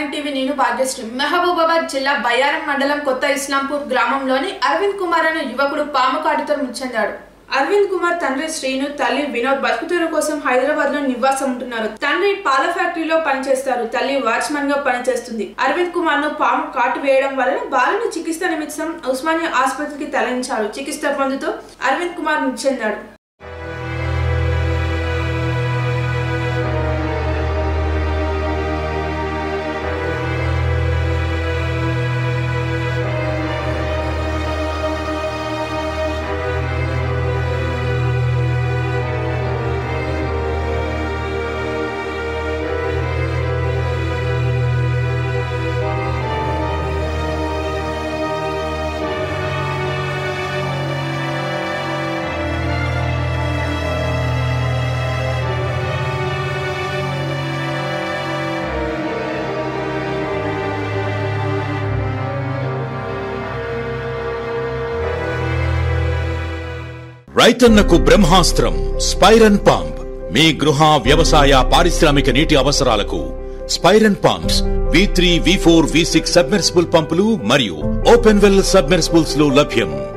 one TV నేను భాగ్యశ్రీ మహబూబాబాద్ జిల్లా బయ్యారం మండలం కొత్త ఇస్లాంపూర్ గ్రామంలోని అరవింద్ కుమార్ అనే యువకుడు పాము కాటుతో మృతి చెందాడు అరవింద్ కుమార్ తండ్రి శ్రీను తల్లి వినోద్ బతుకుతెరువు కోసం హైదరాబాద్ లో నివాసం ఉంటున్నారు తండ్రి పాల ఫ్యాక్టరీలో పనిచేస్తారు తల్లి వాచ్మన్ గా పనిచేస్తుంది అరవింద్ కుమార్ ను పాము కాటు వేయడం వలన బాలుని చికిత్స నిమిత్తం ఉస్మానియా ఆసుపత్రికి తరలించారు చికిత్స పొందుతూ అరవింద్ కుమార్ మృతి చెందాడు రైతన్నకు బ్రహ్మాస్త్రం స్పైరన్ పంప్ మీ గృహ వ్యవసాయ పారిశ్రామిక నీటి అవసరాలకు స్పైరన్ pumps V three V four V six submersible పంపులు మరియు ఓపెన్ వెల్ సబ్మెర్సిబుల్స్ లో లభ్యం